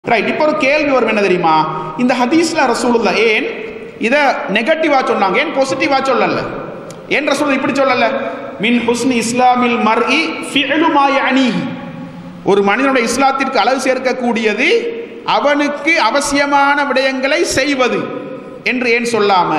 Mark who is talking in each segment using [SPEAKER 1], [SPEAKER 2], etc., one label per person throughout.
[SPEAKER 1] right இப்போ ஒரு கேள்வி வரும் என்ன தெரியுமா இந்த ஹதீஸ்ல ரசூலுல்லா ஏன் இதை நெகட்டிவா சொன்னாங்க ஏன் பாசிட்டிவா சொல்லல ஏன் ரசூல் இப்படி சொல்லல மின் ஹுஸ்னி இஸ்லாமில் மர்இ ஃபிஅலு மா யஅனீஹி ஒரு மனிதனுடைய இஸ்லாத்திற்கு அழகு சேர்க்கக்கூடியது அவனுக்கு அவசியமான விடயங்களை செய்வது என்று ஏன் சொல்லாம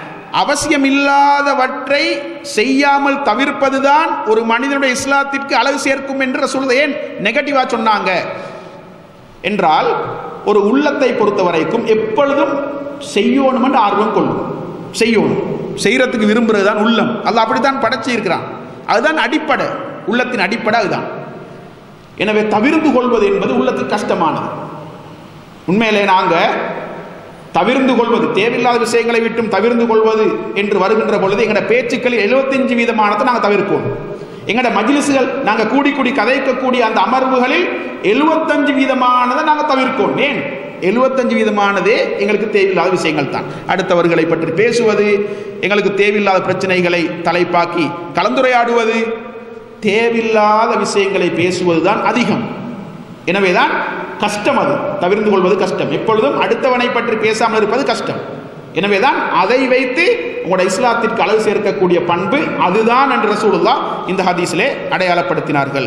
[SPEAKER 1] அவசியமில்லாதவற்றை செய்யாமல் தவிர்ப்பதுதான் ஒரு மனிதனுடைய இஸ்லாத்திற்கு அழகு சேர்க்கும் என்று ரசூல் ஏன் நெகட்டிவா சொன்னாங்க என்றால் ஒரு உள்ளத்தை பொறுத்த வரைக்கும் எப்பொழுதும் செய்யணும் என்று ஆர்வம் கொள்ளும் செய்யணும் செய்யறதுக்கு விரும்புறது தான் உள்ளம் அது அப்படித்தான் படைச்சி இருக்கிறான் அதுதான் அடிப்படை உள்ளத்தின் அடிப்படை அதுதான் எனவே தவிர்ந்து கொள்வது என்பது உள்ளத்துக்கு கஷ்டமானது உண்மையிலே நாங்க தவிர்ந்து கொள்வது தேவையில்லாத விஷயங்களை விட்டும் தவிர்ந்து கொள்வது என்று வருகின்ற பொழுது எங்களோட பேச்சுக்களில் எழுபத்தஞ்சு வீதமானதை நாங்கள் தவிர்ப்போம் எங்களோட மஜிலிசுகள் நாங்கள் கூடி கூடி கதைக்கக்கூடிய அந்த அமர்வுகளில் எழுபத்தஞ்சு வீதமானதை நாங்கள் தவிர்ப்போம் ஏன் எழுபத்தஞ்சு வீதமானதே எங்களுக்கு தேவையில்லாத விஷயங்கள் தான் அடுத்தவர்களை பற்றி பேசுவது எங்களுக்கு தேவையில்லாத பிரச்சனைகளை தலைப்பாக்கி கலந்துரையாடுவது தேவையில்லாத விஷயங்களை பேசுவது தான் அதிகம் எனவேதான் கஷ்டம் அது தவிர்ந்து கொள்வது கஷ்டம் எப்பொழுதும் அடுத்தவனை பற்றி பேசாமல் இருப்பது கஷ்டம் எனவேதான் அதை வைத்து உங்களோட இஸ்லாத்திற்கு அழகு சேர்க்கக்கூடிய பண்பு அதுதான் என்று ரசூலுல்லா இந்த ஹதீஸிலே அடையாளப்படுத்தினார்கள்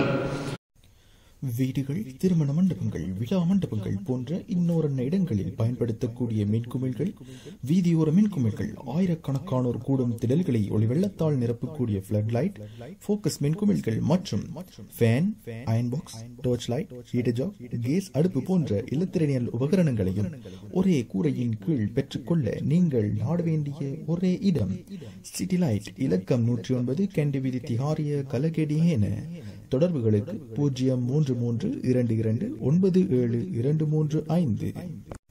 [SPEAKER 2] வீடுகள் திருமண மண்டபங்கள் விழா மண்டபங்கள் போன்ற இன்னொரு இடங்களில் பயன்படுத்தக்கூடிய மின்குமிழ்கள் வீதியோர மின்குமிழ்கள் ஆயிரக்கணக்கானோர் கூடும் திடல்களை ஒளிவெள்ளத்தால் நிரப்பக்கூடிய பிளட் லைட் போக்கஸ் மின்குமிழ்கள் மற்றும் fan iron box torch light heater jug gas அடுப்பு போன்ற இலத்திரனியல் உபகரணங்களையும் ஒரே கூரையின் கீழ் பெற்றுக்கொள்ள நீங்கள் நாட வேண்டிய ஒரே இடம் சிட்டி லைட் இலக்கம் நூற்றி ஒன்பது கேண்டிவிரி திஹாரிய கலகெடியேன தொடர்புகளுக்கு பூஜ்ஜியம் மூன்று மூன்று இரண்டு இரண்டு ஒன்பது ஏழு இரண்டு மூன்று ஐந்து